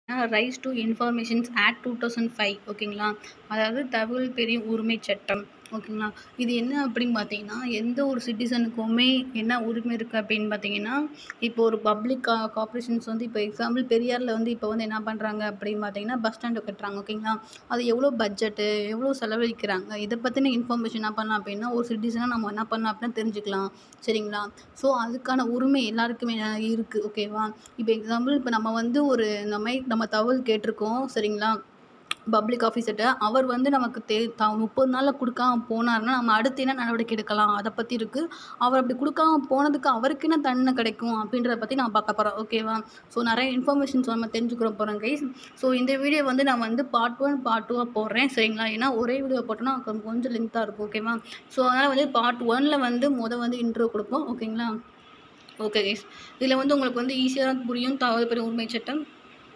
rice to informations act two thousand five ஓகேங்களா அதாவது தகவல் பெறும் உரிமை சட்டம் ஓகேங்களா இது என்ன அப்படின்னு பார்த்தீங்கன்னா எந்த ஒரு சிட்டிசனுக்குமே என்ன உரிமை இருக்குது அப்படின்னு பார்த்தீங்கன்னா இப்போ ஒரு பப்ளிக் கா கார்ப்பரேஷன்ஸ் வந்து இப்போ எக்ஸாம்பிள் பெரியாரில் வந்து இப்போ வந்து என்ன பண்ணுறாங்க அப்படின்னு பார்த்தீங்கன்னா பஸ் ஸ்டாண்டு கட்டுறாங்க ஓகேங்களா அது எவ்வளோ பட்ஜெட்டு எவ்வளோ செலவழிக்கிறாங்க இதை பற்றின இன்ஃபர்மேஷன் என்ன பண்ணலாம் அப்படின்னா ஒரு சிட்டிசனாக நம்ம என்ன பண்ணலாம் அப்படின்னா தெரிஞ்சுக்கலாம் சரிங்களா ஸோ அதுக்கான உரிமை எல்லாருக்குமே இருக்குது ஓகேவா இப்போ எக்ஸாம்பிள் இப்போ நம்ம வந்து ஒரு இந்த மாதிரி நம்ம தகவல் கேட்டிருக்கோம் சரிங்களா பப்ளிக் ஆஃபீஸர்கிட்ட அவர் வந்து நமக்கு தே த முப்பது நாளில் கொடுக்காம போனாருன்னா நம்ம அடுத்து என்ன நடவடிக்கை எடுக்கலாம் அதை பற்றி இருக்குது அவர் அப்படி கொடுக்காம போனதுக்கு அவருக்கு என்ன தண்டனை கிடைக்கும் அப்படின்றத பற்றி நான் பார்க்க போகிறோம் ஓகேவா ஸோ நிறைய இன்ஃபர்மேஷன்ஸ் நம்ம தெரிஞ்சுக்கிற போகிறோம் கைஸ் ஸோ இந்த வீடியோ வந்து நான் வந்து பார்ட் ஒன் பார்ட் டூவாக போடுறேன் சரிங்களா ஏன்னா ஒரே வீடியோ போட்டோன்னா கொஞ்சம் கொஞ்சம் லென்த்தாக இருக்கும் ஓகேவா ஸோ அதனால் வந்து பார்ட் ஒனில் வந்து மொதல் வந்து இன்ட்ரோ கொடுப்போம் ஓகேங்களா ஓகே கைஸ் இதில் வந்து உங்களுக்கு வந்து ஈஸியாக புரியும் தகவல் பெறும் உரிமை சட்டம்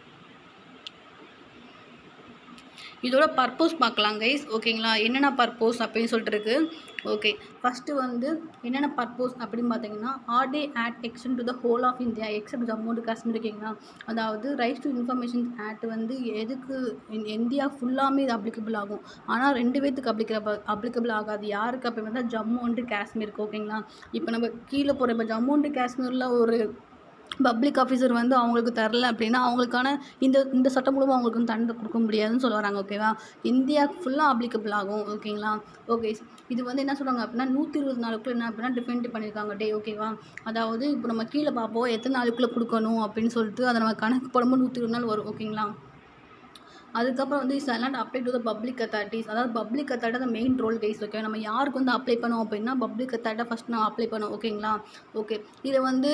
இதோட பர்பஸ் பார்க்கலாம் கைஸ் ஓகேங்களா என்னென்ன பர்பஸ் அப்படின்னு சொல்லிட்டு இருக்கு ஓகே ஃபஸ்ட்டு வந்து என்னென்ன பர்பஸ் அப்படின்னு பார்த்தீங்கன்னா ஆர்டே act extend to the whole of India except Jammu and Kashmir ஓகேங்களா அதாவது ரைட் டு இன்ஃபர்மேஷன் ஆக்ட் வந்து எதுக்கு இந்தியா ஃபுல்லாமே இது அப்ளிகபிள் ஆகும் ஆனால் ரெண்டு பேர்த்துக்கு அப்ளிகபிள் அப்ளிகபிள் ஆகாது யாருக்கு அப்படின்னு பார்த்தா ஜம்மு அண்ட் காஷ்மீருக்கு ஓகேங்களா இப்போ நம்ம கீழே போகிற இப்போ ஜம்மு அண்ட் காஷ்மீரில் ஒரு பப்ளிக் ஆஃபீஸர் வந்து அவங்களுக்கு தரல அப்படின்னா அவங்களுக்கான இந்த இந்த சட்டம் மூலமாக அவங்களுக்கு வந்து தண்டனை கொடுக்க முடியாதுன்னு சொல்ல வராங்க ஓகேவா இந்தியா ஃபுல்லாக அப்ளிகபிள் ஆகும் ஓகேங்களா ஓகே இது வந்து என்ன சொல்கிறாங்க அப்படின்னா நூற்றி இருபது நாளுக்குள்ள என்ன அப்படின்னா டிஃபைன் பண்ணியிருக்காங்க டே ஓகேவா அதாவது இப்போ நம்ம கீழே பார்ப்போம் எத்தனை நாளுக்குள்ளே கொடுக்கணும் அப்படின்னு சொல்லிட்டு அதை நம்ம கணக்கு போடும்போது நூற்றி இருபது நாள் வரும் ஓகேங்களா அதுக்கப்புறம் வந்து is not apply to the public authorities அதாவது பப்ளிக் அத்தாரிட்டி தான் மெயின் ரோல் கைஸ் ஓகே நம்ம யாருக்கு வந்து அப்ளை பண்ணோம் அப்படின்னா பப்ளிக் அத்தாரிட்டை ஃபஸ்ட் நான் அப்ளை பண்ணோம் ஓகேங்களா ஓகே இதை வந்து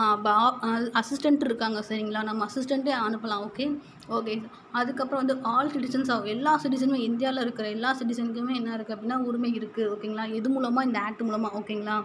அசிஸ்டண்ட் இருக்காங்க சரிங்களா நம்ம அசிஸ்டண்ட்டே அனுப்பலாம் ஓகே ஓகே அதுக்கப்புறம் வந்து ஆல் சிட்டிசன்ஸ் எல்லா சிட்டிசனுமே இந்தியாவில் இருக்கிற எல்லா சிட்டிசனுக்குமே என்ன இருக்குது அப்படின்னா உரிமை இருக்குது ஓகேங்களா இது மூலமாக இந்த ஆக்ட் மூலமாக ஓகேங்களா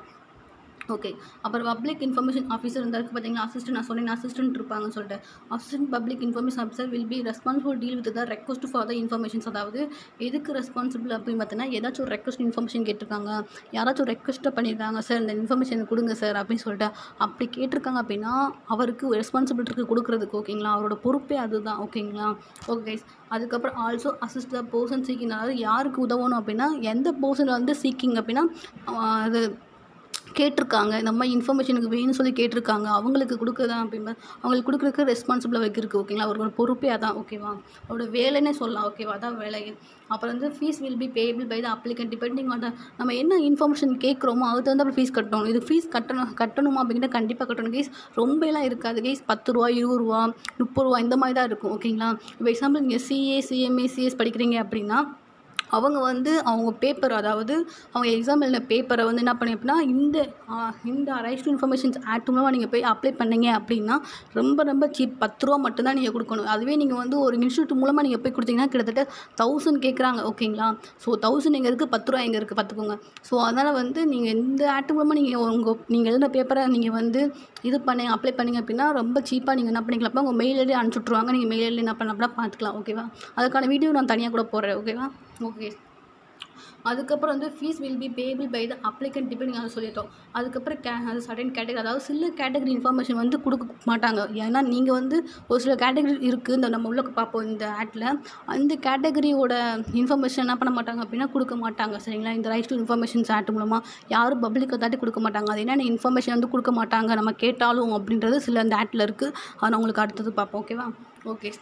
ஓகே அப்புறம் பப்ளிக் இன்ஃபர்மேஷன் ஆஃபீஸர் இருந்தால் பார்த்தீங்கன்னா அசிஸ்டன்ட் நான் சொன்னேன் அசிஸ்டன்ட் இருப்பாங்கன்னு சொல்லிட்டு assistant public information officer will be responsible deal with the request for the informations அதாவது எதுக்கு ரெஸ்பான்சிபிள் அப்படின்னு பார்த்தீங்கன்னா ஏதாச்சும் ஒரு ரெக்வஸ்ட் இன்ஃபர்மேஷன் கேட்டிருக்காங்க யாராச்சும் ரெக்வஸ்ட்டை பண்ணியிருக்காங்க சார் இந்த இன்ஃபர்மேஷன் கொடுங்க சார் அப்படின்னு சொல்லிட்டு அப்படி கேட்டிருக்காங்க அப்படின்னா அவருக்கு ரெஸ்பான்சிபிலிட்டி கொடுக்குறதுக்கு ஓகேங்களா அவரோட பொறுப்பே அதுதான் ஓகேங்களா ஓகே கைஸ் அதுக்கப்புறம் also assist the person seeking அதாவது யாருக்கு உதவணும் அப்படின்னா எந்த பர்சன் வந்து சீக்கிங் அப்படின்னா அது கேட்டிருக்காங்க இந்த மாதிரி இன்ஃபர்மேஷனுக்கு வேணும்னு சொல்லி கேட்டிருக்காங்க அவங்களுக்கு கொடுக்குறதான் அப்படின்னு அவங்களுக்கு கொடுக்குறதுக்கு ரெஸ்பான்சிபிளாக வைக்கிறதுக்கு ஓகேங்களா அவரோட பொறுப்பே அதான் ஓகேவா அவரோட வேலைன்னே சொல்லலாம் ஓகேவா அதான் வேலை அப்புறம் வந்து fees will be payable by the applicant depending on the நம்ம என்ன இன்ஃபர்மேஷன் கேட்குறோமோ அதுக்கு தகுந்த ஃபீஸ் கட்டணும் இது ஃபீஸ் கட்டணும் கட்டணுமா அப்படின்னா கண்டிப்பாக கட்டணும் கேஸ் ரொம்பலாம் இருக்காது கேஸ் பத்து ரூபா இருபது ரூபா முப்பது ரூபா இந்த மாதிரி தான் இருக்கும் ஓகேங்களா இப்போ எக்ஸாம்பிள் நீங்கள் சிஏ சிஎம்ஏ சிஎஸ் படிக்கிறீங்க அப்படின்னா அவங்க வந்து அவங்க பேப்பர் அதாவது அவங்க எக்ஸாம் எழுதின பேப்பரை வந்து என்ன பண்ணி அப்படின்னா இந்த இந்த ரைஸ் டு இன்ஃபர்மேஷன்ஸ் ஆக்ட் மூலமாக நீங்கள் போய் அப்ளை பண்ணீங்க அப்படின்னா ரொம்ப ரொம்ப சீப் பத்து ரூபா மட்டும்தான் நீங்கள் கொடுக்கணும் அதுவே நீங்கள் வந்து ஒரு இன்ஸ்டியூட் மூலமாக நீங்கள் போய் கொடுத்தீங்கன்னா கிட்டத்தட்ட தௌசண்ட் கேட்குறாங்க ஓகேங்களா ஸோ தௌசண்ட் எங்கே இருக்குது பத்து ரூபா எங்கே இருக்குது பார்த்துக்கோங்க ஸோ அதனால் வந்து நீங்கள் இந்த ஆக்ட் மூலமாக நீங்கள் உங்கள் நீங்கள் எழுதின பேப்பரை நீங்கள் வந்து இது பண்ணி அப்ளை பண்ணிங்க அப்படின்னா ரொம்ப சீப்பாக நீங்கள் என்ன பண்ணிக்கலாம் உங்கள் மெயில் ஐடி அனுப்பிச்சுட்ருவாங்க நீங்கள் மெயில் ஐடி என்ன பண்ண அப்படின்னா பார்த்துக்கலாம் ஓகேவா அதுக்கான வீடியோ நான் தனியாக கூட போடுறேன் ஓகேவா ஓகே அதுக்கப்புறம் வந்து fees will be payable by the applicant depending அதை சொல்லிட்டோம் அதுக்கப்புறம் கே அது சடன் கேட்டகரி அதாவது சில கேட்டகரி இன்ஃபர்மேஷன் வந்து கொடுக்க மாட்டாங்க ஏன்னா நீங்கள் வந்து ஒரு சில கேட்டகரி இருக்குது இந்த நம்ம உள்ள பார்ப்போம் இந்த ஆட்டில் அந்த கேட்டகரியோட இன்ஃபர்மேஷன் என்ன பண்ண மாட்டாங்க அப்படின்னா கொடுக்க மாட்டாங்க சரிங்களா இந்த ரைஸ் டு இன்ஃபர்மேஷன்ஸ் ஆக்ட் மூலமாக யாரும் பப்ளிக்கை தாட்டி கொடுக்க மாட்டாங்க அது என்னென்ன இன்ஃபர்மேஷன் வந்து கொடுக்க மாட்டாங்க நம்ம கேட்டாலும் அப்படின்றது சில அந்த ஆட்டில் இருக்குது அதை உங்களுக்கு அடுத்தது பார்ப்போம் ஓகேவா ஓகே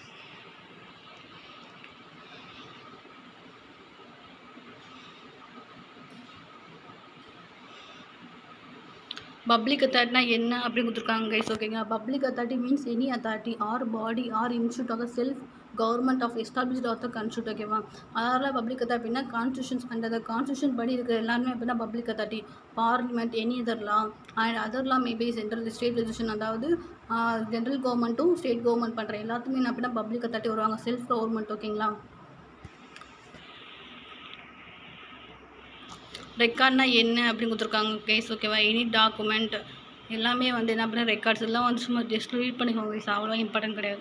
பப்ளிக் அத்தாரிட்டினா என்ன அப்படின்னு கொடுத்துருக்காங்க கைஸ் ஓகேங்களா public authority means any authority or body or institute of the self government of established of the constitute ஓகேவா அதனால் பப்ளிக் அத்தாரிட்டி அப்படின்னா கான்ஸ்டியூஷன்ஸ் அண்ட் அந்த கான்ஸ்டியூஷன் படி இருக்கிற எல்லாருமே அப்படின்னா public authority parliament any other law and other law maybe central state legislation அதாவது general கவர்மெண்ட்டும் ஸ்டேட் கவர்மெண்ட் பண்ணுற எல்லாத்துக்குமே என்ன அப்படின்னா பப்ளிக் அத்தாரிட்டி வருவாங்க செல்ஃப் கவர்மெண்ட் ஓகேங்களா ரெக்கார்ட்னா என்ன அப்படின்னு கொடுத்துருக்காங்க கேஸ் ஓகேவா எனி டாக்குமெண்ட் எல்லாமே வந்து என்ன பண்ண ரெக்கார்ட்ஸ் எல்லாம் வந்து சும்மா ஜஸ்ட் ரீட் பண்ணிக்கோங்க கேஸ் அவ்வளோவா இம்பார்ட்டன்ட் கிடையாது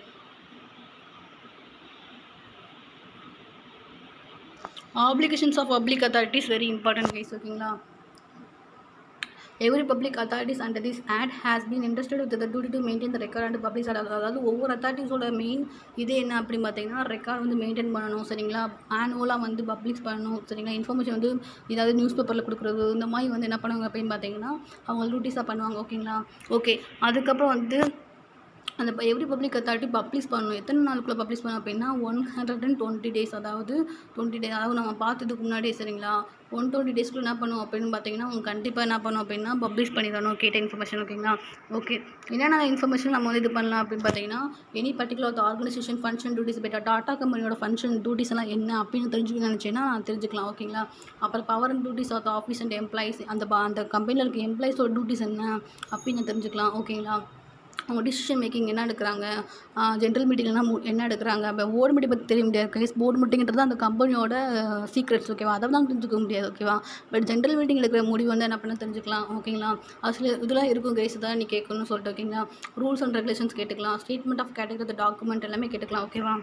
applications of public authorities very important case ஓகேங்களா every public authorities under this act has been interested with the duty to maintain the record and public அதாவது ஒவ்வொரு அத்தாரிட்டிஸோட மெயின் இது என்ன அப்படின்னு பார்த்தீங்கன்னா ரெக்கார்ட் வந்து மெயின்டைன் பண்ணணும் சரிங்களா ஆனுவலாக வந்து பப்ளிக்ஸ் பண்ணணும் சரிங்களா இன்ஃபர்மேஷன் வந்து ஏதாவது நியூஸ் பேப்பரில் கொடுக்குறது இந்த மாதிரி வந்து என்ன பண்ணுவாங்க அப்படின்னு பார்த்தீங்கன்னா அவங்க டியூட்டிஸாக பண்ணுவாங்க ஓகேங்களா ஓகே அதுக்கப்புறம் வந்து அந்த எவ்ரி பப்ளிக் அத்தாரிட்டி பப்ளிஷ் பண்ணணும் எத்தனை நாளுக்குள்ளே பப்ளிஷ் பண்ணணும் அப்படின்னா one hundred and twenty days அதாவது டுவெண்ட்டி டேஸ் அதாவது நம்ம பார்த்ததுக்கு முன்னாடியே சரிங்களா ஒன் டுவெண்ட்டி டேஸ்க்குள்ள என்ன பண்ணுவோம் அப்படின்னு பார்த்தீங்கன்னா அவங்க கண்டிப்பாக என்ன பண்ணும் அப்படின்னா பப்ளிஷ் பண்ணிடணும் கேட்ட இன்ஃபர்மேஷன் ஓகேங்களா ஓகே என்னென்ன இன்ஃபர்மேஷன் நம்ம வந்து இது பண்ணலாம் அப்படின்னு பார்த்தீங்கன்னா any particular organisation function duties better Tata கம்பெனியோட ஃபங்க்ஷன் டியூட்டிஸ் எல்லாம் என்ன அப்படின்னு தெரிஞ்சுக்கணும்னு நினச்சேன்னா தெரிஞ்சுக்கலாம் ஓகேங்களா அப்புறம் power and duties of office and employees அந்த ப- அந்த கம்பெனியில் இருக்க எம்ப்ளாயிஸோட டியூட்டிஸ் என்ன அப்படின்னு தெரிஞ்சுக்கலாம் ஓகேங்களா அவங்க டிசிஷன் மேக்கிங் என்ன எடுக்கிறாங்க ஜென்ரல் மீட்டிங்லாம் என்ன எடுக்கிறாங்க இப்போ போர்டு மீட்டிங் பற்றி தெரிய முடியாது கைஸ் போர்டு மீட்டிங்கிறது அந்த கம்பெனியோட சீக்ரெட்ஸ் ஓகேவா அதை தான் தெரிஞ்சுக்க முடியாது ஓகேவா பட் ஜென்ரல் மீட்டிங் எடுக்கிற முடிவு வந்து என்ன பண்ண தெரிஞ்சுக்கலாம் ஓகேங்களா அது சில இதெல்லாம் இருக்கும் கைஸ் தான் நீ கேட்கணும்னு சொல்லிட்டு ஓகேங்களா ரூல்ஸ் அண்ட் ரெகுலேஷன்ஸ் கேட்டுக்கலாம் ஸ்டேட்மெண்ட் ஆஃப் கேட்டகரி டாக்குமெண்ட் எல்லாமே கேட்டுக்கலாம் ஓகேவா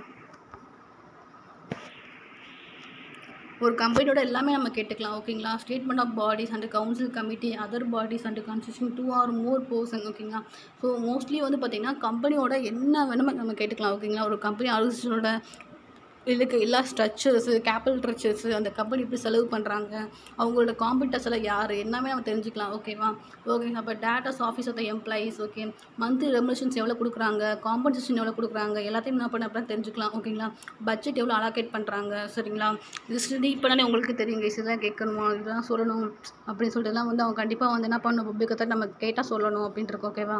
ஒரு கம்பெனியோட எல்லாமே நம்ம கேட்டுக்கலாம் ஓகேங்களா statement of bodies and council committee other bodies and constitution two or more person ஓகேங்களா ஸோ மோஸ்ட்லி வந்து பார்த்திங்கன்னா கம்பெனியோட என்ன வேணுமோ நம்ம கேட்டுக்கலாம் ஓகேங்களா ஒரு கம்பெனி ஆர்கனைசேஷனோட இதுக்கு எல்லா ஸ்ட்ரக்சர்ஸு கேபிட்டல் ஸ்ட்ரக்சர்ஸு அந்த கம்பெனி எப்படி செலவு பண்ணுறாங்க அவங்களோட காம்படிட்டர்ஸ் எல்லாம் யார் எல்லாமே நம்ம தெரிஞ்சுக்கலாம் ஓகேவா ஓகேங்க அப்போ datas office of the employees okay monthly remunerations எவ்வளோ கொடுக்குறாங்க காம்பன்சேஷன் எவ்வளோ கொடுக்குறாங்க எல்லாத்தையும் என்ன பண்ண அப்புறம் தெரிஞ்சுக்கலாம் ஓகேங்களா பட்ஜெட் எவ்வளோ அலாகேட் பண்ணுறாங்க சரிங்களா இது ஸ்டடி இப்போனாலே உங்களுக்கு தெரியுங்க இதெல்லாம் கேட்கணுமா இதெல்லாம் சொல்லணும் அப்படின்னு சொல்லிட்டு எல்லாம் வந்து அவங்க கண்டிப்பாக வந்து என்ன பண்ணணும் பப்ளிக்கத்தை நம்ம கேட்டால் சொல்லணும் அப்படின்ட்டு இருக்கோம் ஓகேவா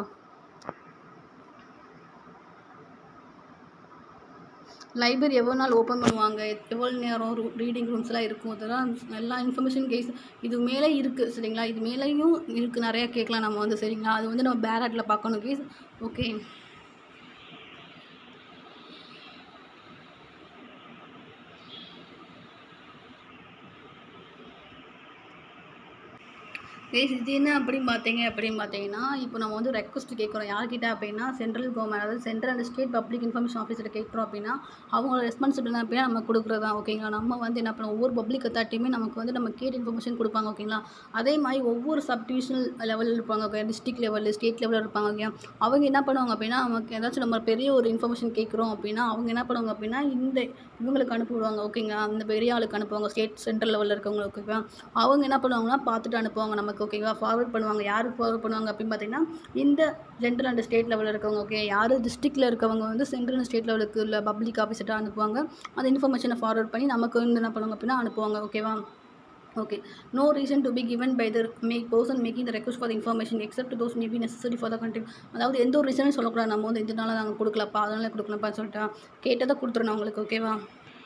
லைப்ரரி எவ்வளோ நாள் ஓப்பன் பண்ணுவாங்க எவ்வளோ நேரம் ரீடிங் ரூம்ஸ்லாம் இருக்கும் அதெல்லாம் எல்லா இன்ஃபர்மேஷன் கேஸ் இது மேலே இருக்குது சரிங்களா இது மேலேயும் இருக்குது நிறையா கேட்கலாம் நம்ம வந்து சரிங்களா அது வந்து நம்ம பேராட்டில் பார்க்கணும் கேஸ் ஓகே கேஸ் இது என்ன அப்படின்னு பார்த்தீங்க அப்படின்னு பார்த்தீங்கன்னா இப்போ நம்ம வந்து ரெக்வஸ்ட் கேட்குறோம் யார்கிட்ட அப்படின்னா சென்ட்ரல் கவர்மெண்ட் அதாவது central and state public information officer கேட்குறோம் அப்படின்னா அவங்களோட ரெஸ்பான்சிபிள் என்ன அப்படின்னா நம்ம கொடுக்குறதா ஓகேங்களா நம்ம வந்து என்ன பண்ணுவோம் ஒவ்வொரு பப்ளிக் அத்தாரிட்டியுமே நமக்கு வந்து நம்ம கேட் இன்ஃபர்மேஷன் கொடுப்பாங்க ஓகேங்களா அதே மாதிரி ஒவ்வொரு சப் டிவிஷனல் லெவலில் இருப்பாங்க ஓகே டிஸ்ட்ரிக்ட் லெவலில் ஸ்டேட் லெவலில் இருப்பாங்க ஓகே அவங்க என்ன பண்ணுவாங்க அப்படின்னா நமக்கு ஏதாச்சும் நம்ம பெரிய ஒரு இன்ஃபர்மேஷன் கேட்குறோம் அப்படின்னா அவங்க என்ன பண்ணுவாங்க அப்படின்னா இந்த இவங்களுக்கு அனுப்பி விடுவாங்க ஓகேங்களா அந்த பெரிய ஆளுக்கு அனுப்புவாங்க ஸ்டேட் சென்ட்ரல் லெவலில் இருக்கவங்களுக்கு ஓகேவா அவங்க என்ன பண்ணுவாங்கன்னா பார்த்துட்டு அனுப்புவாங்க நமக்கு ஓகேவா ஃபார்வர்ட் பண்ணுவாங்க யாருக்கு ஃபார்வர்ட் பண்ணுவாங்க அப்படின்னு பார்த்தீங்கன்னா இந்த ஜென்ரல் அண்ட் ஸ்டேட் லெவலில் இருக்கவங்க ஓகே யார் டிஸ்ட்ரிக்டில் இருக்கவங்க வந்து சென்ட்ரல் அண்ட் ஸ்டேட் லெவலுக்கு உள்ள பப்ளிக் ஆஃபீஸர்கிட்ட அனுப்புவாங்க அந்த இன்ஃபர்மேஷனை ஃபார்வர்ட் பண்ணி நமக்கு வந்து என்ன பண்ணுவாங்க அப்படின்னா அனுப்புவாங்க ஓகேவா okay no reason to be given by the make person making the request for the information except those may be necessary for the country அதாவது எந்த ஒரு ரீசனும் சொல்லக்கூடாது நம்ம வந்து இதனால நாங்கள் கொடுக்கலப்பா அதனால கொடுக்கலப்பா சொல்லிட்டா கேட்டதை கொடுத்துருணும் அவங்களுக்கு ஓகேவா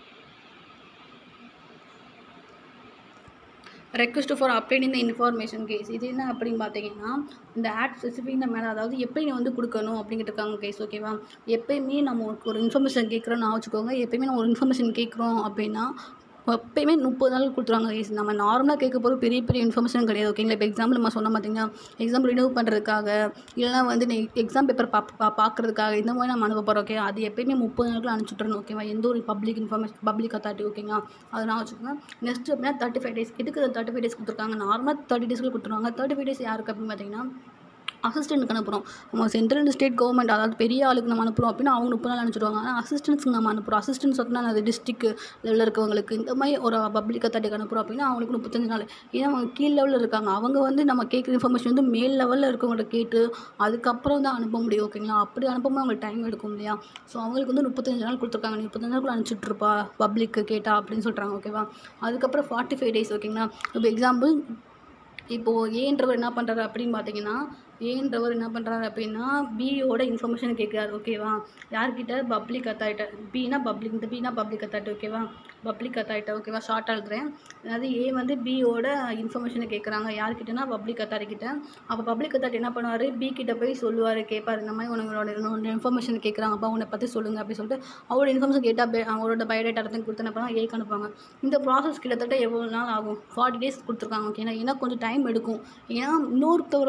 request for updating the information case இது என்ன அப்படின்னு பார்த்தீங்கன்னா இந்த ஆட் ஸ்பெசிஃபிக் மேலே அதாவது எப்படி நீ வந்து கொடுக்கணும் அப்படிங்கிட்டு இருக்காங்க கேஸ் ஓகேவா எப்பயுமே நம்ம ஒரு- ஒரு இன்ஃபர்மேஷன் கேட்குறோன்னு வச்சுக்கோங்க எப்பயுமே நம்ம ஒரு இன்ஃபர்மேஷன் கேட்குறோம் அப்படின்னா எப்பயுமே முப்பது நாள் கொடுத்துருவாங்க கேஸ் நம்ம நார்மலாக கேட்க போகிற பெரிய பெரிய இன்ஃபர்மேஷன் கிடையாது ஓகேங்களா இப்போ எக்ஸாம்பிள் நம்ம சொன்ன பார்த்தீங்கன்னா எக்ஸாம் ரினியூவ் பண்ணுறதுக்காக இல்லைனா வந்து நீ எக்ஸாம் பேப்பர் பா பா- பார்க்கறதுக்காக இந்த மாதிரி நம்ம அனுப்ப போகிறோம் ஓகே அது எப்பயுமே முப்பது நாளுக்குள்ள அனுப்பிச்சுட்றணும் ஓகேவா எந்த ஒரு பப்ளிக் இன்ஃபர்மேஷன் பப்ளிக் அத்தாரிட்டி ஓகேங்களா அதை நான் வச்சுக்கோங்க நெக்ஸ்ட் அப்படின்னா தேர்ட்டி ஃபைவ் டேஸ் எதுக்கு தேர்ட்டி ஃபைவ் டேஸ் கொடுத்துருக்காங்க நார்மலாக தேர்ட்டி டேஸ்க்குள்ள கொடுத்துருவாங்க தேர்ட்டி ஃபைவ் டேஸ் யாருக்கு அப்படின்னு பார்த்தீங்கன்னா அசிஸ்டண்ட்டுக்கு அனுப்புகிறோம் நம்ம சென்ட்ரல் அண்ட் ஸ்டேட் கவர்மெண்ட் அதாவது பெரிய ஆளுக்கு நம்ம அனுப்புகிறோம் அப்படின்னா அவங்க முப்பது நாள் அனுப்பிச்சிடுவாங்க ஆனால் அசிஸ்டன்ஸ்க்கு நம்ம அனுப்புகிறோம் அசிஸ்டன்ஸ் அப்படின்னா அது டிஸ்ட்ரிக் லெவலில் இருக்கவங்களுக்கு இந்த மாதிரி ஒரு பப்ளிக் அத்தாரிட்டிக்கு அனுப்புகிறோம் அப்படின்னா அவங்களுக்கு முப்பத்தஞ்சு நாள் ஏன்னா அவங்க கீழ் லெவலில் இருக்காங்க அவங்க வந்து நம்ம கேட்குற இன்ஃபர்மேஷன் வந்து மேல் லெவலில் இருக்கவங்கள்ட்ட கேட்டு அதுக்கப்புறம் தான் அனுப்ப முடியும் ஓகேங்களா அப்படி அனுப்பும்போது அவங்களுக்கு டைம் எடுக்கும் இல்லையா ஸோ அவங்களுக்கு வந்து முப்பத்தஞ்சு நாள் கொடுத்துருக்காங்க நீ முப்பத்தஞ்சு நாளுக்குள்ள அனுப்பிச்சுட்ருப்பா பப்ளிக்கு கேட்டா அப்படின்னு சொல்கிறாங்க ஓகேவா அதுக்கப்புறம் ஃபார்ட்டி ஃபைவ் டேஸ் ஓகேங்களா இப்போ எக்ஸாம்பிள் இப்போது ஏன்றவர் என்ன பண்ணுறாரு அப்படின்னு பார்த்தீங்கன்னா ஏன்றவர் என்ன பண்ணுறாரு அப்படின்னா பியோட இன்ஃபர்மேஷன் கேட்குறாரு ஓகேவா யார்கிட்ட பப்ளிக் அத்தாரிட்ட பினா பப்ளிக் இந்த பினா பப்ளிக் அத்தாரிட்டி ஓகேவா பப்ளிக் அத்தாரிட்ட ஓகேவா ஷார்ட்டாக எழுதுறேன் அதாவது ஏ வந்து பியோட இன்ஃபர்மேஷனை கேட்குறாங்க யார்கிட்டனா பப்ளிக் அத்தாரிட்டி கிட்ட அப்போ பப்ளிக் அத்தாரிட்டி என்ன பண்ணுவார் பி கிட்ட போய் சொல்லுவார் கேட்பார் இந்த மாதிரி உனங்களோட உன்னோட இன்ஃபர்மேஷன் கேட்குறாங்கப்பா உன்னை பற்றி சொல்லுங்கள் அப்படின்னு சொல்லிட்டு அவரோட இன்ஃபர்மேஷன் கேட்டால் அவரோட பயோடேட்டா எல்லாத்தையும் கொடுத்து என்ன பண்ணுவாங்க ஏக்கு அனுப்புவாங்க இந்த ப்ராசஸ் கிட்டத்தட்ட எவ்வளோ நாள் ஆகும் ஃபார்ட்டி டேஸ் கொடுத்துருக்காங்க ஓகேனா ஏன்னா கொஞ்சம் டைம் எடுக்கும் ஏன்னா இன்னொருத்தவரோட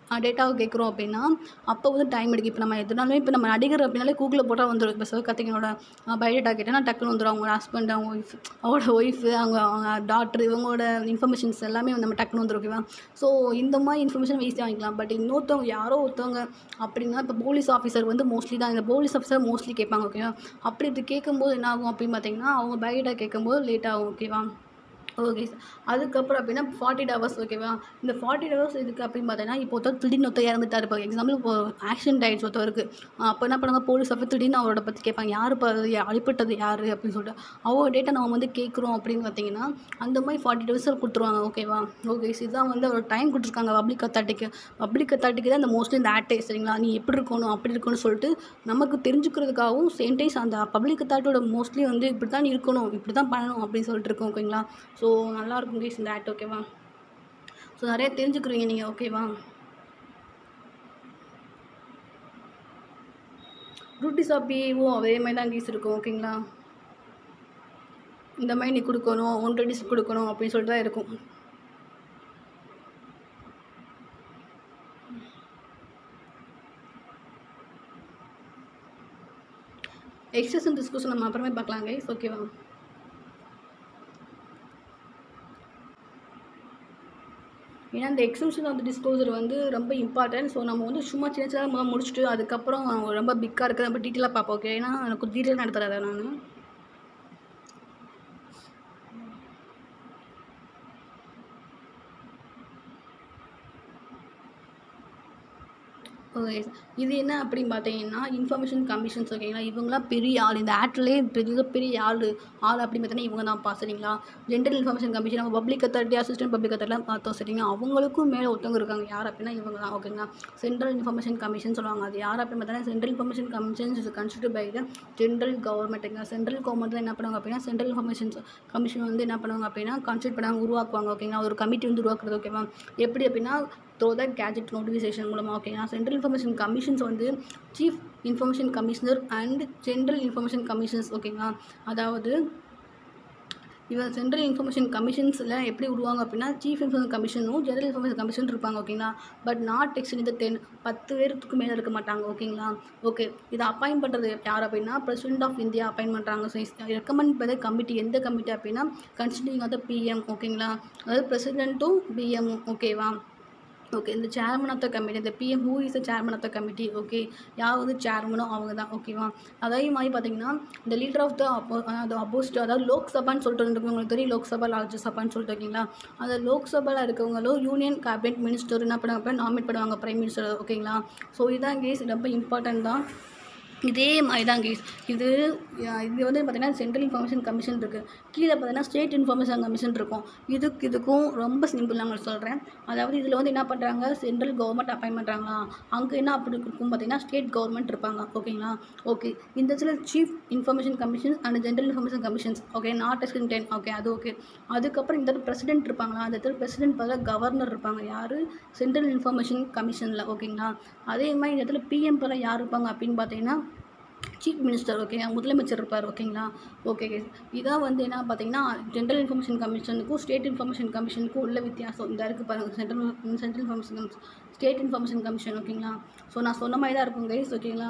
டேட்டாவை கேட்குறோம் அப்படின்னா அப்போ வந்து டைம் எடுக்கும் இப்போ நம்ம எதுனாலுமே இப்போ நம்ம நடிகர் அப்படின்னாலே கூகுளில் போட்டால் வந்துடும் இப்போ சிவகார்த்திகேயனோட பயோடேட்டா கேட்டேன்னா டக்குன்னு வந்துடும் அவங்க ஹஸ்பண்ட் அவங்க ஒய்ஃப் அவங்களோட ஒய்ஃபு அவங்க அவங்க டாக்டர் இவங்களோட இன்ஃபர்மேஷன்ஸ் எல்லாமே நம்ம டக்குன்னு வந்துடும் ஓகேவா ஸோ இந்த மாதிரி இன்ஃபர்மேஷன் ஈஸியாக வாங்கிக்கலாம் பட் இன்னொருத்தவங்க யாரோ ஒருத்தவங்க அப்படின்னா இப்போ போலீஸ் ஆஃபீஸர் வந்து மோஸ்ட்லி தான் இந்த போலீஸ் ஆஃபீஸர் மோஸ்ட்லி கேட்பாங்க ஓகேவா அப்படி இது கேட்கும்போது என்ன ஆகும் அப்படின்னு பார்த்தீங்கன்னா அவங்க பயோடேட்டா கேட்கும்போது லேட் ஆகும் ஓகேவா ஓகே சார் அதுக்கப்புறம் அப்படின்னா ஃபார்ட்டி ஹவர்ஸ் ஓகேவா இந்த ஃபார்ட்டி ஹவர்ஸ் இதுக்கு அப்படின்னு பார்த்தீங்கன்னா இப்போ ஒருத்தர் திடீர்னு ஒருத்தர் இறந்துட்டார் இப்போ எக்ஸாம்பிள் இப்போ ஆக்சிடென்ட் ஆகிடுச்சு ஒருத்தருக்கு அப்போ என்ன பண்ணுவாங்க போலீஸ் அப்போ திடீர்னு அவரோட பற்றி கேட்பாங்க யார் இப்போ அது யா- அடிபட்டது யார் அப்படின்னு சொல்லிட்டு அவங்க டேட்டா நம்ம வந்து கேட்குறோம் அப்படின்னு பார்த்தீங்கன்னா அந்த மாதிரி ஃபார்ட்டி ஹவர்ஸ் கொடுத்துருவாங்க ஓகேவா ஓகே இதுதான் வந்து ஒரு டைம் கொடுத்துருக்காங்க பப்ளிக் அத்தாட்டிக்கு பப்ளிக் அத்தாட்டிக்கு தான் இந்த மோஸ்ட்லி இந்த ஆக்டே சரிங்களா நீ எப்படி இருக்கணும் அப்படி இருக்கணும்னு சொல்லிட்டு நமக்கு தெரிஞ்சுக்கிறதுக்காகவும் சேம் டைம்ஸ் அந்த பப்ளிக் அத்தாரிட்டியோட மோஸ்ட்லி வந்து இப்படி தான் இருக்கணும் இப்படி தான் பண்ணணும் அப்படின்னு சொல்லிட்டு இருக்கோம் ஓகேங்களா ஸோ நல்லாயிருக்கும் கைஸ் இந்த ஆக்ட் ஓகேவா ஸோ நிறைய தெரிஞ்சுக்கிறீங்க நீங்கள் ஓகேவா டியூட்டிஸ் ஆஃப் பிஏஓ அதே மாதிரி தான் கேஸ் இருக்கும் ஓகேங்களா இந்த மாதிரி நீ கொடுக்கணும் ஒன் டுவெண்ட்டிஸ் கொடுக்கணும் அப்படின்னு சொல்லிட்டு தான் இருக்கும் எக்ஸஸ் டிஸ்கஷன் நம்ம அப்புறமே பார்க்கலாம் கைஸ் ஓகேவா ஏன்னா இந்த எக்ஸம்ஷன் ஆஃப் டிஸ்க்ளோசர் வந்து ரொம்ப இம்பார்ட்டன்ட் ஸோ நம்ம வந்து சும்மா சின்ன சின்னதாக முதல்ல முடிச்சுட்டு அதுக்கப்புறம் ரொம்ப பிக்காக இருக்கிற ரொம்ப டீட்டெயிலாக பார்ப்போம் ஓகே ஏன்னா எனக்கு டீட்டெயில் நடத்துகிறத நான் ஓகே இது என்ன அப்படின்னு பார்த்தீங்கன்னா இன்ஃபர்மேஷன் கமிஷன்ஸ் ஓகேங்களா இவங்களாம் பெரிய ஆள் இந்த ஆக்ட்லேயே பெரிய பெரிய ஆள் ஆள் அப்படின்னு பார்த்தீங்கன்னா இவங்க தான் பா சரிங்களா ஜென்ரல் இன்ஃபர்மேஷன் கமிஷன் நம்ம பப்ளிக் அத்தாரிட்டி அசிஸ்டன்ட் பப்ளிக் அத்தாரிட்டிலாம் பார்த்தோம் சரிங்களா அவங்களுக்கும் மேலே ஒருத்தவங்க இருக்காங்க யார் அப்படின்னா இவங்க தான் ஓகேங்களா சென்ட்ரல் இன்ஃபர்மேஷன் கமிஷன் சொல்லுவாங்க அது யார் அப்படின்னு பார்த்தீங்கன்னா central information commission is constitute by the general கவர்மெண்ட்டுங்க சென்ட்ரல் கவர்மெண்ட் தான் என்ன பண்ணுவாங்க அப்படின்னா சென்ட்ரல் இன்ஃபர்மேஷன் கமிஷன் வந்து என்ன பண்ணுவாங்க அப்படின்னா கான்ஸ்டியூட் பண்ணாங்க உருவாக்குவாங்க ஓகேங்களா ஒரு கமிட்டி வந்து உருவாக்குறது ஓகேவா எப்படி அப்படின்னா த்ரோ த கேஜெட் நோட்டிஃபிகேஷன் மூலமாக ஓகேங்களா சென்ட்ரல் இன்ஃபர்மேஷன் கமிஷன்ஸ் வந்து chief information commissioner and general information commissions ஓகேங்களா அதாவது இவன் சென்ட்ரல் இன்ஃபர்மேஷன் கமிஷன்ஸில் எப்படி விடுவாங்க அப்படின்னா சீஃப் இன்ஃபர்மேஷன் கமிஷனும் ஜெனரல் இன்ஃபர்மேஷன் கமிஷன் இருப்பாங்க ஓகேங்களா பட் நாட் எக்ஸ்ட் இந்த டென் பத்து பேருக்கு மேலே இருக்க மாட்டாங்க ஓகேங்களா ஓகே இதை அப்பாயின்ட் பண்ணுறது யார் அப்படின்னா பிரசிடென்ட் ஆஃப் இந்தியா அப்பாயின்ட் பண்ணுறாங்க ஸோ ரெக்கமெண்ட் பண்ண கமிட்டி எந்த கமிட்டி அப்படின்னா கன்சிடரிங் ஆஃப் த பிஎம் ஓகேங்களா அதாவது பிரசிடென்ட்டும் பிஎம்மும் ஓகேவா ஓகே இந்த சேர்மன் ஆஃப் த கமிட்டி இந்த PM who is the chairman of the committee okay யார் வந்து சேர்மனோ அவங்க தான் ஓகேவா அதே மாதிரி பார்த்தீங்கன்னா இந்த லீடர் ஆஃப் த அப்போ அது அப்போஸ்ட் அதாவது லோக்சபான்னு சொல்லிட்டு இருக்கு உங்களுக்கு தெரியும் லோக்சபா ராஜ்யசபான்னு சொல்லிட்டு ஓகேங்களா அந்த லோக்சபாவில் இருக்கவங்களும் யூனியன் கேபினட் மினிஸ்டர் என்ன பண்ணுவாங்க நாமினேட் பண்ணுவாங்க பிரைம் மினிஸ்டர் ஓகேங்களா ஸோ இதான் கேஸ் ரொம்ப இம்பார்ட்டன்ட் தான் இதே மாதிரி தான் கேஸ் இது அஹ் இது வந்து பார்த்திங்கன்னா சென்ட்ரல் இன்ஃபர்மேஷன் கமிஷன் இருக்குது கீழே பார்த்தீங்கன்னா ஸ்டேட் இன்ஃபர்மேஷன் கமிஷன் இருக்கும் இதுக்கு இதுக்கும் ரொம்ப சிம்பிள் நான் உங்களுக்கு சொல்கிறேன் அதாவது இதில் வந்து என்ன பண்ணுறாங்க சென்ட்ரல் கவர்மெண்ட் அப்பாயின் பண்ணுறாங்களா அங்கே என்ன அப்படி இருக்கும் பார்த்தீங்கன்னா ஸ்டேட் கவர்மெண்ட் இருப்பாங்க ஓகேங்களா ஓகே இந்த இடத்துல chief information commissions and general information commissions okay not எஸ்கின் டென் ஓகே அது ஓகே அதுக்கப்புறம் இந்த இடத்துல பிரசிடென்ட் இருப்பாங்களா அந்த இடத்துல பிரசிடென்ட் பதிலாக கவர்னர் இருப்பாங்க யார் சென்ட்ரல் இன்ஃபர்மேஷன் கமிஷனில் ஓகேங்களா அதே மாதிரி இந்த இடத்துல பிஎம் பதிலாக யார் இருப்பாங்க அப்படின்னு பார்த்தீங்கன்னா சீஃப் மினிஸ்டர் ஓகே முதலமைச்சர் இருப்பார் ஓகேங்களா ஓகே இதான் வந்து என்ன பார்த்தீங்கன்னா ஜென்ரல் இன்ஃபர்மேஷன் கமிஷனுக்கும் ஸ்டேட் இன்ஃபர்மேஷன் கமிஷனுக்கும் உள்ள வித்தியாசம் இந்த இருக்குது பாருங்கள் central central information commission state information commission ஓகேங்களா ஸோ நான் சொன்ன மாதிரி தான் இருக்கும் கைஸ் ஓகேங்களா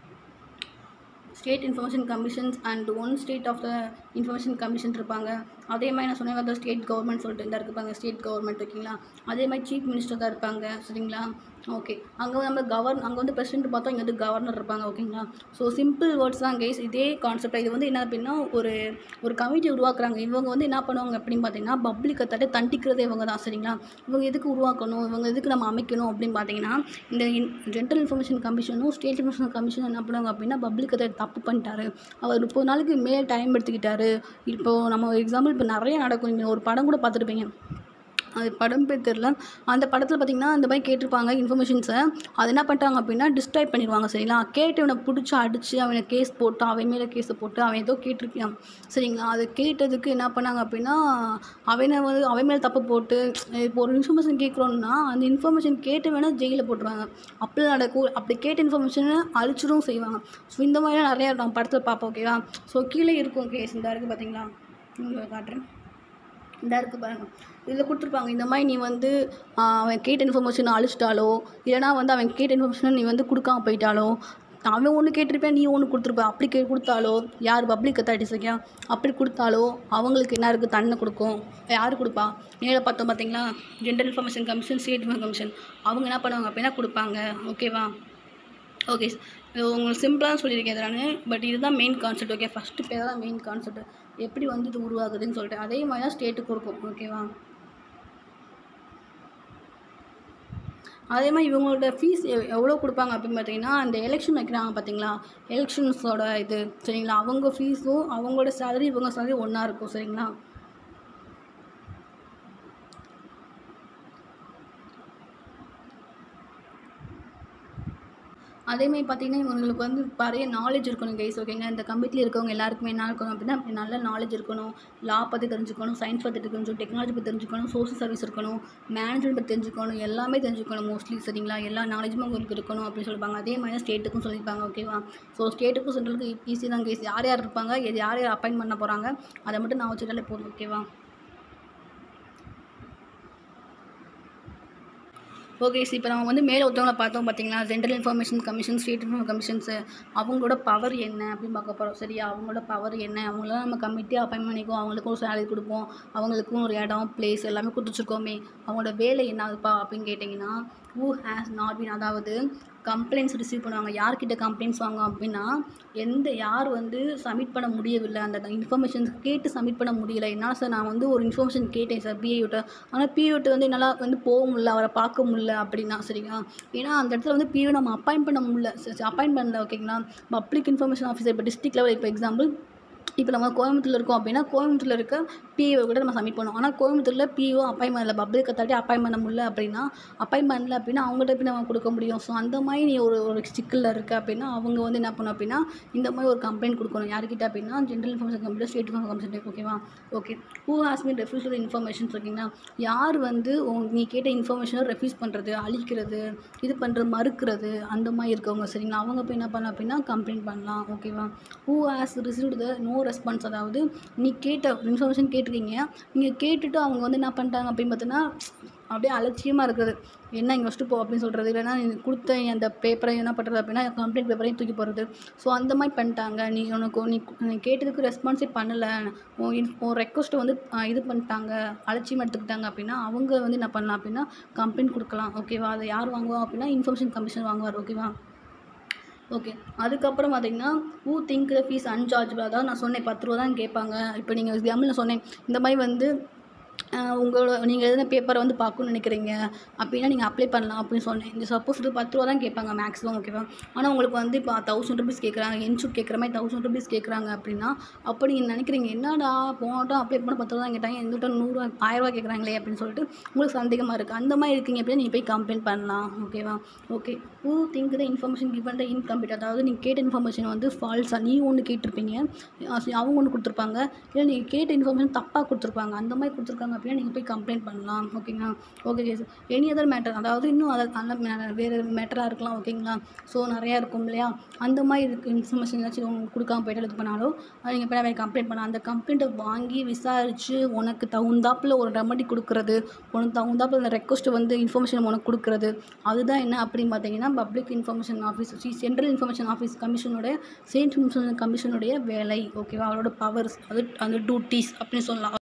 state information commissions and one state of the information commission இருப்பாங்க அதே மாதிரி நான் சொன்னேன் அந்த ஸ்டேட் கவர்மெண்ட் சொல்லிட்டு இந்த இருப்பாங்க ஸ்டேட் கவர்மெண்ட் ஓகேங்களா அதே மாதிரி சீஃப் மினிஸ்டர் தான் இருப்பாங்க சரிங்களா ஓகே அங்கே வந்து நம்ம கவர்ன் அங்கே வந்து பிரசிடென்ட் பார்த்தோம் இங்கே வந்து கவர்னர் இருப்பாங்க ஓகேங்களா ஸோ சிம்பிள் வேர்ட்ஸ் தான் கைஸ் இதே கான்செப்ட் இது வந்து என்ன அப்படின்னா ஒரு ஒரு கமிட்டி உருவாக்குறாங்க இவங்க வந்து என்ன பண்ணுவாங்க அப்படின்னு பார்த்தீங்கன்னா பப்ளிக்கை தட்டு தண்டிக்கிறதே இவங்க தான் சரிங்களா இவங்க எதுக்கு உருவாக்கணும் இவங்க எதுக்கு நம்ம அமைக்கணும் அப்படின்னு பார்த்தீங்கன்னா இந்த ஜென்ரல் இன்ஃபர்மேஷன் கமிஷனும் ஸ்டேட் இன்ஃபர்மேஷன் கமிஷன் என்ன பண்ணுவாங்க அப்படின்னா பப்ளிக்கை தட்டு தப்பு பண்ணிட்டாரு அவர் முப்பது நாளுக்கு மேல் டைம் எடுத்துக்கிட்டாரு இப்போது நம்ம எக்ஸாம்பிள் இப்போ நிறைய நடக்கும் நீங்கள் ஒரு படம் கூட பார்த்துருப்பீங்க அது படம் பேர் தெரில அந்த படத்தில் பார்த்தீங்கன்னா இந்த மாதிரி கேட்டிருப்பாங்க இன்ஃபர்மேஷன்ஸை அது என்ன பண்ணிட்டாங்க அப்படின்னா டிஸ்ட்ராக்ட் பண்ணிடுவாங்க சரிங்களா கேட்டு இவனை பிடிச்சி அடித்து அவனை கேஸ் போட்டு அவன் மேலே கேஸை போட்டு அவன் ஏதோ கேட்டிருப்பான் சரிங்களா அது கேட்டதுக்கு என்ன பண்ணாங்க அப்படின்னா அவனை வந்து அவன் மேலே தப்பு போட்டு இப்போ ஒரு இன்ஃபர்மேஷன் கேட்குறோன்னா அந்த இன்ஃபர்மேஷன் கேட்டு வேணால் ஜெயிலில் போட்டுருவாங்க அப்படிலாம் நடக்கும் அப்படி கேட்ட இன்ஃபர்மேஷனை அழிச்சிடும் செய்வாங்க ஸோ இந்த மாதிரிலாம் நிறையா நான் படத்தில் பார்ப்போம் ஓகேவா ஸோ கீழே இருக்கும் கேஸ் இந்த இருக்குது பார்த்தீங்களா உங்களுக்கு காட்டுறேன் இந்த இருக்குது பாருங்க இதில் கொடுத்துருப்பாங்க இந்த மாதிரி நீ வந்து ஆஹ், அவன் கேட்ட இன்ஃபர்மேஷன் அழிச்சிட்டாலோ இல்லைனா வந்து அவன் கேட்ட இன்ஃபர்மேஷனை நீ வந்து கொடுக்காம போயிட்டாலோ அவன் ஒன்று கேட்டிருப்பேன் நீ ஒன்று கொடுத்துருப்ப அப்படி கே கொடுத்தாலோ யார் பப்ளிக் அத்தாரிட்டிஸ் ஓகே அப்படி கொடுத்தாலோ அவங்களுக்கு என்ன இருக்குது தண்டனை கொடுக்கும் யார் கொடுப்பா நேரில் பார்த்தோம் பார்த்தீங்களா gender information commission state information commission அவங்க என்ன பண்ணுவாங்க அப்படின்னா கொடுப்பாங்க ஓகேவா ஓகே இது உங்களுக்கு சிம்பிளாக சொல்லியிருக்கேன் நான் பட் இதுதான் மெயின் கான்செப்ட் ஓகே ஃபஸ்ட்டு பேர் தான் மெயின் கான்செப்ட் எப்படி வந்து இது உருவாகுதுன்னு சொல்லிட்டு அதே மாதிரி தான் ஸ்டேட்டுக்கு கொடுக்கும் ஓகேவா அதே மாதிரி இவங்களோட ஃபீஸ் எவ்வளோ கொடுப்பாங்க அப்படின்னு பார்த்தீங்கன்னா அந்த எலெக்ஷன் வைக்கிறாங்க பார்த்தீங்களா எலெக்ஷன்ஸோட இது சரிங்களா அவங்க ஃபீஸும் அவங்களோட சேலரி இவங்க சேலரி ஒன்றா இருக்கும் சரிங்களா அதேமாதிரி பார்த்தீங்கன்னா இவங்களுக்கு வந்து நிறைய நாலேஜ் இருக்கணும் கைஸ் ஓகேங்க இந்த கம்பெனியில் இருக்கவங்க எல்லாருக்குமே என்ன இருக்கணும் அப்படின்னா நல்ல நாலேஜ் இருக்கணும் லா பற்றி தெரிஞ்சுக்கணும் சயின்ஸ் பற்றி தெரிஞ்சுக்கணும் டெக்னாலஜி பற்றி தெரிஞ்சுக்கணும் சோஷியல் சர்வீஸ் இருக்கணும் மேனேஜ்மெண்ட் பற்றி தெரிஞ்சுக்கணும் எல்லாமே தெரிஞ்சுக்கணும் மோஸ்ட்லி சரிங்களா எல்லா நாலேஜுமே உங்களுக்கு இருக்கணும் அப்படின்னு சொல்லிப்பாங்க அதே மாதிரி தான் ஸ்டேட்டுக்கும் சொல்லியிருப்பாங்க ஓகேவா ஸோ ஸ்டேட்டுக்கும் சென்ட்ரலுக்கு ஈஸி தான் கேஸ் யார் யார் இருப்பாங்க எது யார் யார் அப்பாயின்ட் பண்ண போகிறாங்க அதை மட்டும் நான் வச்சுட்டாலே போதும் ஓகேவா ஓகே சி இப்போ நம்ம வந்து மேலே ஒருத்தவங்கள பார்த்தோம் பார்த்தீங்களா general information commission state information commissions அவங்களோட பவர் என்ன அப்படின்னு பார்க்க போகிறோம் சரியா அவங்களோட பவர் என்ன அவங்களாம் நம்ம கமிட்டியாக அப்பாயின் பண்ணிக்குவோம் அவங்களுக்கும் ஒரு சேலரி கொடுப்போம் அவங்களுக்கும் ஒரு இடம் பிளேஸ் எல்லாமே கொடுத்து வச்சுருக்கோமே அவங்களோட வேலை என்ன ஆகுதுப்பா அப்படின்னு கேட்டிங்கன்னா ஹூ ஹேஸ் நாட் been அதாவது கம்ப்ளைண்ட்ஸ் ரிசீவ் பண்ணுவாங்க யார்கிட்ட கம்ப்ளைண்ட்ஸ் வாங்க அப்படின்னா எந்த யார் வந்து சப்மிட் பண்ண முடியவில்லை அந்த இன்ஃபர்மேஷன்ஸ் கேட்டு சப்மிட் பண்ண முடியல என்ன சார் நான் வந்து ஒரு இன்ஃபர்மேஷன் கேட்டேன் சார் பிஏவிட்ட ஆனால் பிஏவிட்ட வந்து என்னால் வந்து போக முடியல அவரை பார்க்க முடியல அப்படின்னா சரிங்களா ஏன்னா அந்த இடத்துல வந்து பிஏ நம்ம அப்பாயிண்ட் பண்ண முடியல அப்பாயிண்ட் பண்ணல ஓகேங்களா பப்ளிக் இன்ஃபர்மேஷன் ஆஃபீஸர் இப்போ டிஸ்ட்ரிக்ட் லெவல் இப்போ எக்ஸாம்பிள் இப்போ நம்ம கோயம்புத்தூர்ல இருக்கோம் அப்படின்னா கோயம்புத்தூர்ல இருக்க பிஏஓ கூட நம்ம சப்மிட் பண்ணுவோம் ஆனால் கோயம்புத்தூரில் பிஓ அப்பாயின் பண்ணல பப்ளிக் அத்தாட்டி அப்பாயின் பண்ண முடியல அப்படின்னா அப்பாயின் பண்ணல அப்படின்னா அவங்கள்ட்ட எப்படி நம்ம கொடுக்க முடியும் ஸோ அந்த மாதிரி நீ ஒரு ஒரு சிக்கலில் இருக்க அப்படின்னா அவங்க வந்து என்ன பண்ணணும் அப்படின்னா இந்த மாதிரி ஒரு கம்ப்ளைண்ட் கொடுக்கணும் யார்கிட்ட அப்படின்னா general information computer state information computer ஓகேவா okay who has mean refuse informations ஓகேங்களா யார் வந்து உங்க- நீ கேட்ட இன்ஃபர்மேஷனை ரெஃப்யூஸ் பண்ணுறது அழிக்கிறது இது பண்ணுறது மறுக்கிறது அந்த மாதிரி இருக்கவங்க சரிங்களா அவங்க போய் என்ன பண்ணலாம் அப்படின்னா கம்ப்ளைண்ட் பண்ணலாம் ஓகேவா who has received the no response அதாவது நீ கேட்ட இன்ஃபர்மேஷன் கேட்டிருக்கீங்க நீங்கள் கேட்டுட்டு அவங்க வந்து என்ன பண்ணிட்டாங்க அப்படின்னு பார்த்தீங்கன்னா அப்படியே அலட்சியமாக இருக்குது என்ன இங்கே ஃபஸ்ட்டு போ அப்படின்னு சொல்கிறது இல்லைன்னா நீ கொடுத்த அந்த பேப்பரை என்ன பண்ணுறது அப்படின்னா கம்ப்ளைண்ட் பேப்பரையும் தூக்கி போடுறது ஸோ அந்த மாதிரி பண்ணிட்டாங்க நீ உனக்கு நீ நீ கேட்டதுக்கு ரெஸ்பான்ஸே பண்ணலை உன் இன் உன் ரெக்வஸ்ட்டை வந்து ஆ, இது பண்ணிட்டாங்க அலட்சியம் எடுத்துக்கிட்டாங்க அப்படின்னா அவங்க வந்து என்ன பண்ணலாம் அப்படின்னா கம்ப்ளைண்ட் கொடுக்கலாம் ஓகேவா அதை யார் வாங்குவா அப்படின்னா இன்ஃபர்மேஷன் கமிஷன் வாங்குவார் ஓகேவா ஓகே அதுக்கப்புறம் பார்த்தீங்கன்னா ஊ திங்க் த ஃபீஸ் அன்சார்ஜபிள் அதாவது நான் சொன்னேன் பத்து ரூபா தான் கேட்பாங்க இப்போ நீங்கள் எக்ஸாம்பிள் நான் சொன்னேன் இந்த மாதிரி வந்து ஆஹ் உங்களோட நீங்கள் எழுதின பேப்பரை வந்து பார்க்கணும்னு நினைக்கிறீங்க அப்படின்னா நீங்கள் அப்ளை பண்ணலாம் அப்படின்னு சொன்னேன் இந்த சப்போஸ் இது பத்து ரூபா தான் கேட்பாங்க மேக்ஸிமம் ஓகேவா ஆனால் உங்களுக்கு வந்து இப்போ தௌசண்ட் ருபீஸ் கேட்குறாங்க இன்ஷூட் கேட்குற மாதிரி தௌசண்ட் ருபீஸ் கேட்குறாங்க அப்படின்னா அப்போ நீங்கள் நினைக்கிறீங்க என்னடா போனட்டும் அப்ளை பண்ண பத்து ரூபா தான் கேட்டாங்க இந்த வட்டம் நூறுரூவா ஆயிரரூவா கேட்குறாங்களே அப்படின்னு சொல்லிட்டு உங்களுக்கு சந்தேகமாக இருக்குது அந்த மாதிரி இருக்கீங்க அப்படின்னா நீங்கள் போய் கம்ப்ளைண்ட் பண்ணலாம் ஓகேவா okay who think the information given the incomplete அதாவது நீங்கள் கேட்ட இன்ஃபர்மேஷன் வந்து ஃபால்ஸாக நீ ஒன்று கேட்டிருப்பீங்க அஹ் அவங்க ஒன்று கொடுத்துருப்பாங்க இல்லை நீங்கள் கேட்ட இன்ஃபர்மேஷன் தப்பாக கொடுத்துருப்பாங்க அந்த மாதிரி கொடுத்துருக்காங்க அப்படின்னா நீங்கள் போய் கம்ப்ளைண்ட் பண்ணலாம் ஓகேங்களா okay case any other matter அதாவது இன்னும் அதை அந்த மே- வேறு மேட்டராக இருக்கலாம் ஓகேங்களா ஸோ நிறையா இருக்கும் இல்லையா அந்த மாதிரி இருக்கு இன்ஃபர்மேஷன் ஏதாச்சும் உங்களுக்கு கொடுக்காம போயிட்டு இது பண்ணாலோ அதை நீங்கள் போய் கம்ப்ளைண்ட் பண்ணலாம் அந்த கம்ப்ளைண்ட்டை வாங்கி விசாரித்து உனக்கு தகுந்தாப்பில் ஒரு ரெமடி கொடுக்குறது உனக்கு தகுந்தாப்பில் அந்த ரெக்வஸ்ட் வந்து இன்ஃபர்மேஷன் உனக்கு கொடுக்குறது அதுதான் என்ன அப்படின்னு பார்த்தீங்கன்னா public information office central information office கமிஷனுடைய ஸ்டேட் இன்ஃபர்மேஷன் கமிஷனுடைய வேலை ஓகேவா அவரோட பவர்ஸ் அது அந்த டியூட்டிஸ் அப்படின்னு சொல்லலாம்